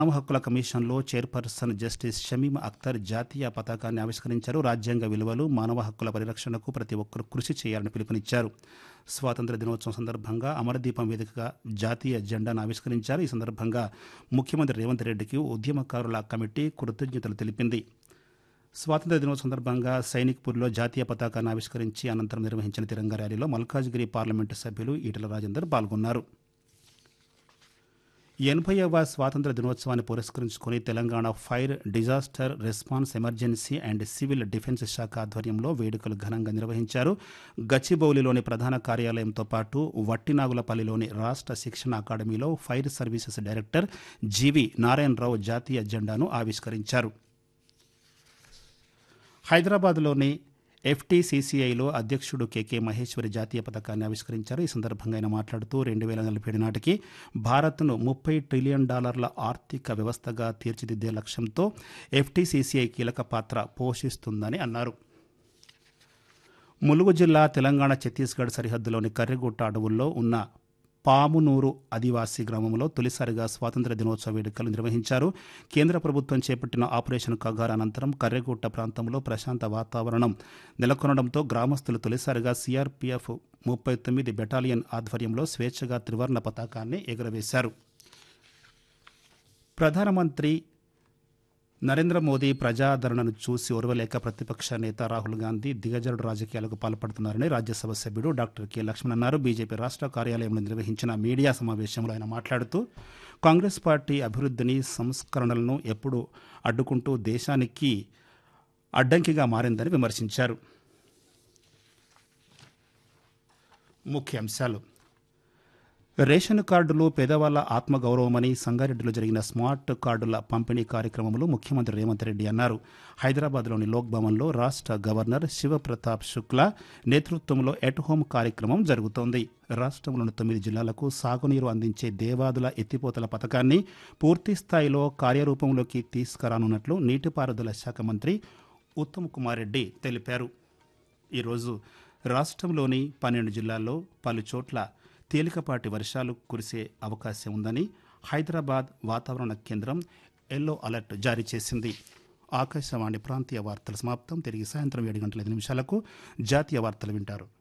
మానవ హక్కుల కమిషన్లో చైర్పర్సన్ జస్టిస్ షమీమ్ అఖ్తర్ జాతీయ పతాకాన్ని ఆవిష్కరించారు రాజ్యాంగ విలువలు మానవ హక్కుల పరిరక్షణకు ప్రతి ఒక్కరూ కృషి చేయాలని పిలుపునిచ్చారు స్వాతంత్ర దినోత్సవం సందర్భంగా అమరదీపం వేదికగా జాతీయ జెండాను ఆవిష్కరించారు ఈ సందర్భంగా ముఖ్యమంత్రి రేవంత్ రెడ్డికి ఉద్యమకారుల కమిటీ కృతజ్ఞతలు తెలిపింది స్వాతంత్ర దినోత్సవం సందర్భంగా సైనిక్పూర్లో జాతీయ పతాకాన్ని ఆవిష్కరించి అనంతరం నిర్వహించిన తిరంగా ర్యాలీలో మల్కాజ్గిరి పార్లమెంటు సభ్యులు ఈటల రాజేందర్ పాల్గొన్నారు ఎనభైవ స్వాతంత్ర దినోత్సవాన్ని పురస్కరించుకుని Telangana fire disaster response emergency and civil defence శాఖ ఆధ్వర్యంలో వేడుకలు ఘనంగా నిర్వహించారు గచ్చిబౌలిలోని ప్రధాన కార్యాలయంతో పాటు వట్టినాగులపల్లిలోని రాష్ట్ర శిక్షణ అకాడమీలో fire services director GV Narayanarao జాతీయ జెండాను ఆవిష్కరించారు హైదరాబాద్లోని ఎఫ్టీసీసీఐలో అధ్యక్షుడు కేకే మహేశ్వరి జాతీయ పథకాన్ని ఆవిష్కరించారు ఈ సందర్భంగా ఆయన మాట్లాడుతూ రెండు వేల నలభై ఏడు నాటికి భారత్ను ముప్పై ట్రిలియన్ డాలర్ల ఆర్థిక వ్యవస్థగా తీర్చిదిద్దే లక్ష్యంతో ఎఫ్టీసీసీఐ కీలక పాత్ర పోషిస్తుందని అన్నారు ములుగు జిల్లా తెలంగాణ ఛత్తీస్గఢ్ సరిహద్దులోని కర్రెగుట్ట అడవుల్లో ఉన్న పామునూరు ఆదివాసీ గ్రామంలో తొలిసారిగా స్వాతంత్ర దినోత్సవ వేడుకలు నిర్వహించారు కేంద్ర ప్రభుత్వం చేపట్టిన ఆపరేషన్ కగార్ అనంతరం కర్రెగుట్ట ప్రాంతంలో ప్రశాంత వాతావరణం నెలకొనడంతో గ్రామస్తులు తొలిసారిగా సీఆర్పీఎఫ్ ముప్పై తొమ్మిది బెటాలియన్ ఆధ్వర్యంలో స్వేచ్ఛగా త్రివర్ణ పతాకాన్ని ఎగురవేశారు ప్రధానమంత్రి నరేంద్ర మోదీ ప్రజాదరణను చూసి ఓర్వలేక ప్రతిపక్ష నేత రాహుల్ గాంధీ దిగజరుడు రాజకీయాలకు పాల్పడుతున్నారని రాజ్యసభ సభ్యుడు డాక్టర్ కె లక్ష్మణ్ అన్నారు బీజేపీ రాష్ట్ర కార్యాలయంలో నిర్వహించిన మీడియా సమావేశంలో ఆయన మాట్లాడుతూ కాంగ్రెస్ పార్టీ అభివృద్ధిని సంస్కరణలను ఎప్పుడు అడ్డుకుంటూ దేశానికి అడ్డంకిగా మారిందని విమర్శించారు ముఖ్యాంశాలు రేషన్ కార్డులు పేదవాళ్ల ఆత్మగౌరవమని సంగారెడ్డిలో జరిగిన స్మార్ట్ కార్డుల పంపిణీ కార్యక్రమంలో ముఖ్యమంత్రి రేవంత్ రెడ్డి అన్నారు హైదరాబాద్లోని లోక్ భవన్లో రాష్ట్ర గవర్నర్ శివప్రతాప్ శుక్లా నేతృత్వంలో ఎట్ హోమ్ కార్యక్రమం జరుగుతోంది రాష్ట్రంలోని తొమ్మిది జిల్లాలకు సాగునీరు అందించే దేవాదుల ఎత్తిపోతల పథకాన్ని పూర్తి స్థాయిలో కార్యరూపంలోకి తీసుకురానున్నట్లు నీటిపారుదల శాఖ మంత్రి ఉత్తమ్ కుమార్ రెడ్డి తెలిపారు ఈరోజు రాష్ట్రంలోని పన్నెండు జిల్లాల్లో పలు చోట్ల తేలికపాటి వర్షాలు కురిసే అవకాశం ఉందని హైదరాబాద్ వాతావరణ కేంద్రం ఎల్లో అలర్ట్ జారీ చేసింది ఆకాశవాణి ప్రాంతీయ వార్తల సమాప్తం తిరిగి సాయంత్రం ఏడు గంటల ఐదు నిమిషాలకు జాతీయ వార్తలు వింటారు